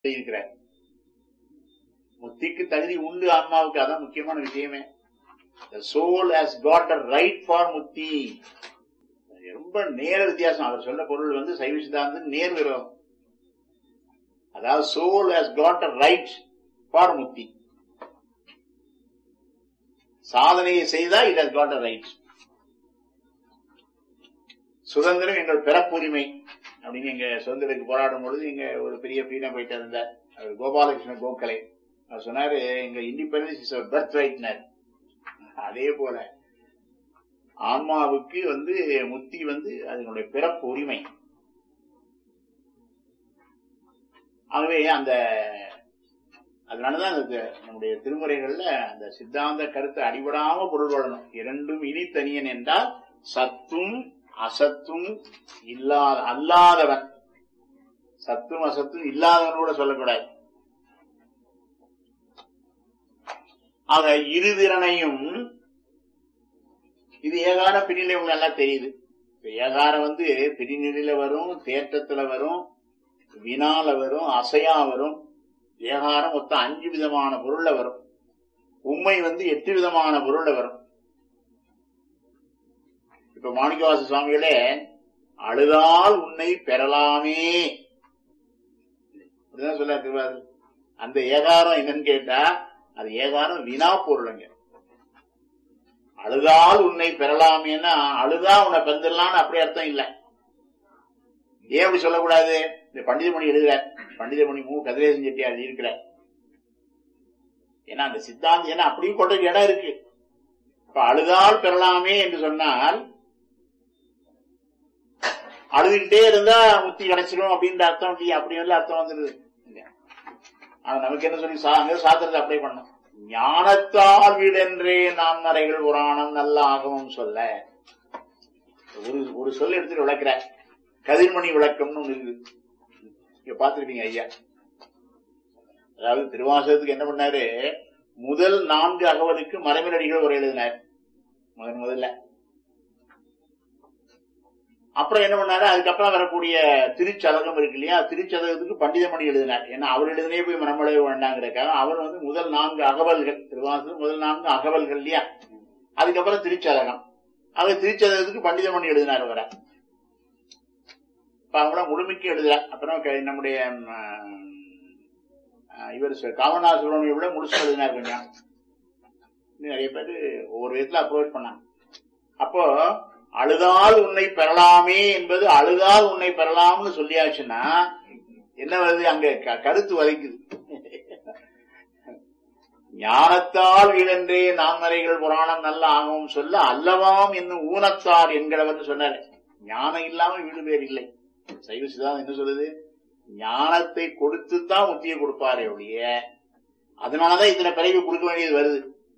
இருக்கிறார் முத்திக்கு தகுதி உண்டு ஆன்மாவுக்கு அதான் முக்கியமான விஷயமே the soul has got a right for முத்தி ரொம்ப நேர வித்தியாசம் அவர் சொல்ல பொருள் வந்து சைவ சித்தாந்தம் நேர் விரோதம் அதாவது soul has got a right for முத்தி சாதனையை செய்தா it has got a right சுதந்திரம் எங்கள் பிறப்புரிமை அப்படின்னு எங்க சுதந்திரத்துக்கு போராடும் பொழுது இங்க ஒரு பெரிய ஃப்ரீடம் போயிட்டு இருந்தார் அவர் கோபாலகிருஷ்ண கோகலே அவர் சொன்னாரு எங்க இண்டிபெண்டன்ஸ் இஸ் பர்த் ரைட்னர் அதே போல ஆன்மாவுக்கு வந்து முத்தி வந்து அதனுடைய பிறப்பு உரிமை ஆகவே அந்த அதனாலதான் அந்த நம்முடைய திருமுறைகள்ல அந்த சித்தாந்த கருத்தை அடிபடாம பொருள் வரணும் இரண்டும் இனி தனியன் என்றால் சத்தும் அசத்தும் இல்லாத அல்லாதவன் சத்தும் அசத்தும் இல்லாதவன் கூட சொல்லக்கூடாது ஆக இருதிறனையும் இது ஏகார பிரிநிலை உங்களுக்கு நல்லா தெரியுது இப்ப ஏகாரம் வந்து பிரிநிலையில வரும் தேற்றத்துல வரும் வினால வரும் அசையா வரும் ஏகாரம் மொத்தம் அஞ்சு விதமான பொருள்ல வரும் உண்மை வந்து எட்டு விதமான பொருள்ல வரும் இப்ப மாணிக்கவாச சுவாமிகளே அழுதால் உன்னை பெறலாமே அப்படிதான் சொல்ல திருவாரூர் அந்த ஏகாரம் என்னன்னு கேட்டா அது ஏகாரம் வினா பொருளுங்க அழுதால் உன்னை பெறலாமேன்னா அழுதா உன்னை பெறலான்னு அப்படி அர்த்தம் இல்ல ஏன் அப்படி சொல்லக்கூடாது இந்த பண்டிதமணி எழுதுற பண்டிதமணி மு கதிரேசன் செட்டியார் இருக்கிற ஏன்னா அந்த சித்தாந்தம் ஏன்னா அப்படியும் கொண்ட இடம் இருக்கு இப்ப அழுதால் பெறலாமே என்று சொன்னால் அழுதுகிட்டே இருந்தா முத்தி கிடைச்சிடும் அப்படின்ற அர்த்தம் இல்லையா அப்படி எல்லாம் அர்த்தம் வந்துருது ஆனா நமக்கு என்ன சொல்லி சா அங்க சாத்திரத்தை அப்ளை பண்ணோம் ஞானத்தால் வீடென்றே நாம் நரைகள் புராணம் நல்ல ஆகமும் சொல்ல ஒரு ஒரு சொல் எடுத்துட்டு விளக்குற கதிர்மணி விளக்கம்னு ஒண்ணு இருக்குது இங்க பாத்துருப்பீங்க ஐயா அதாவது திருவாசகத்துக்கு என்ன பண்ணாரு முதல் நான்கு அகவலுக்கு மறைமலடிகள் உரை எழுதினார் முதன் முதல்ல அப்புறம் என்ன பண்ணாரு அதுக்கப்புறம் வரக்கூடிய திருச்சதகம் இருக்கு இல்லையா திருச்சதகத்துக்கு பண்டிதமணி எழுதினார் ஏன்னா அவர் எழுதினே போய் மனமடைய வேண்டாங்கிறதுக்காக அவர் வந்து முதல் நான்கு அகவல்கள் திருவாசகம் முதல் நான்கு அகவல்கள் இல்லையா அதுக்கப்புறம் திருச்சதகம் அவர் திருச்சதகத்துக்கு பண்டிதமணி எழுதினார் அவரை இப்ப அவங்கள முழுமைக்கு எழுதல அப்புறம் க- நம்முடைய ம், அஹ், இவர் சு- காமனா சுப்பிரமணியம் விட முழுசா எழுதினார் கொஞ்சம் இன்னும் நிறைய பேர் ஒவ்வொரு விதத்துல அப்ரோச் பண்ணாங்க அப்போ அழுதால் உன்னை பெறலாமே என்பது அழுதால் உன்னை பெறலாம்னு சொல்லியாச்சுன்னா என்ன வருது அங்க க- கருத்து வதைக்குது ஞானத்தால் வீழன்றே நாமரைகள் புராணம் நல்ல ஆகவும் சொல்ல அல்லவாம் என்னும் ஊனத்தார் என்கிறவர் சொன்னார் ஞானம் இல்லாம வீடு பேர் இல்லை சைவ சித்தாந்தம் என்ன சொல்லுது ஞானத்தை கொடுத்துத்தான் முத்தியை கொடுப்பாரே ஒழிய அதனாலதான் இத்தனை பிறகு கொடுக்க வேண்டியது வருது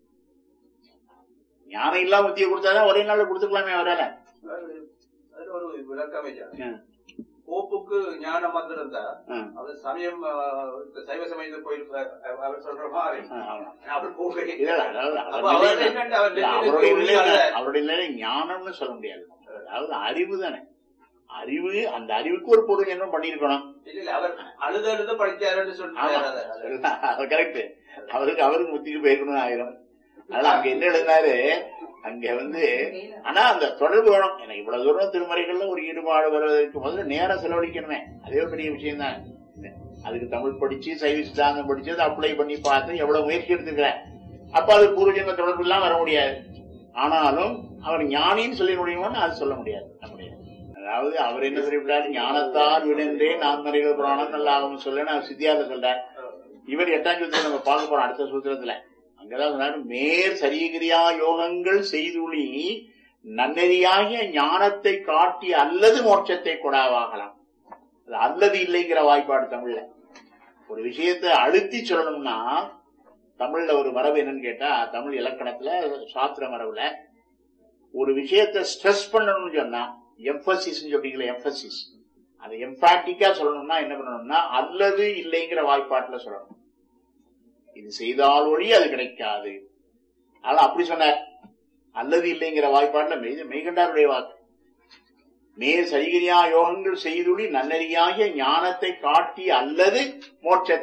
ஞானம் இல்லாம முத்தியை கொடுத்தாதான் ஒரே நாள்ல கொடுத்துக்கலாமே அவரால அது அது ஒரு விளக்கம் ஐயா ம். போப்புக்கு ஞானம் வந்திருந்தா ம். அவர் சமயம் அஹ், இந்த சைவ சமயத்து போய் அவர் சொல்ற மாதிரி ஆ, ஆமா. அவர் போகவே இல்ல, இல்ல, அதாவது அப்ப அவர் அவர் நிலை- என்னண்டு அவர் இல்ல, நெஞ்சில் அவருடைய இருக்க நிலை உண்மையால- அவருடைய நிலை ஞானம்னு சொல்ல முடியாது அதாவது அறிவு தானே அறிவு அந்த அறிவுக்கு ஒரு பொருள் என்ன பண்ணிருக்கணும் இல்ல இல்ல அவர் அழுது அழுது படிச்சாருன்னு சொல்றாரு அதை. அதை. கரெக்ட் அவருக்கு அவருக்கு முத்திக்கு போயிருக்கணும் ஆயிரம் அதனால அங்க என்ன எழுதினாரு அங்க வந்து ஆனா அந்த தொடர்பு வேணும் எனக்கு இவ்வளவு தூரம் திருமறைகள்ல ஒரு ஈடுபாடு வருவதற்கு முதல்ல நேரம் செலவழிக்கணுமே அதே ஒரு பெரிய விஷயம் தான் அதுக்கு தமிழ் படிச்சு சைவ சித்தாந்தம் படிச்சு அதை அப்ளை பண்ணி பார்த்து எவ்வளவு முயற்சி எடுத்துக்கிறேன் அப்ப அது பூர்வஜன்ம தொடர்பு எல்லாம் வர முடியாது ஆனாலும் அவர் ஞானின்னு சொல்லி முடியுமோன்னு அது சொல்ல முடியாது நம்ம முடியாது அதாவது அவர் என்ன சொல்லிவிட்டார் ஞானத்தால் விடன்றே நாம் நிறைகள் புராணம் நல்லா ஆகும் சொல்ல சித்தியார சொல்றார் இவர் எட்டாம் சூத்திரம் நம்ம பார்க்க போறோம் அடுத்த சூத்திரத்துல அங்கதான் சொன்னாரு மேற் சரியகிரியா யோகங்கள் செய்துளி நன்னெறியாகிய ஞானத்தை காட்டி அல்லது மோட்சத்தை கொடாவாகலாம் அது அல்லது இல்லைங்கிற வாய்ப்பாடு தமிழ்ல ஒரு விஷயத்தை அழுத்தி சொல்லணும்னா தமிழ்ல ஒரு மரபு என்னன்னு கேட்டா தமிழ் இலக்கணத்துல சாஸ்திர மரபுல ஒரு விஷயத்தை ஸ்ட்ரெஸ் பண்ணணும்னு சொன்னா எம்பசிஸ் சொல்றீங்களா எம்பசிஸ் அது எம்பாட்டிக்கா சொல்லணும்னா என்ன பண்ணணும்னா அல்லது இல்லைங்கிற வாய்ப்பாட்டுல சொல்லணும் இது செய்தால் ஒழி அது கிடைக்காது ஆனா அப்படி சொன்னார் அல்லது இல்லைங்கிற வாய்ப்பாட்டுல மெய் மெய்கண்டாருடைய வாக்கு மேல் சரிகிரியா யோகங்கள் செய்துள்ளி நன்னறியாகிய ஞானத்தை காட்டி அல்லது மோட்சத்தை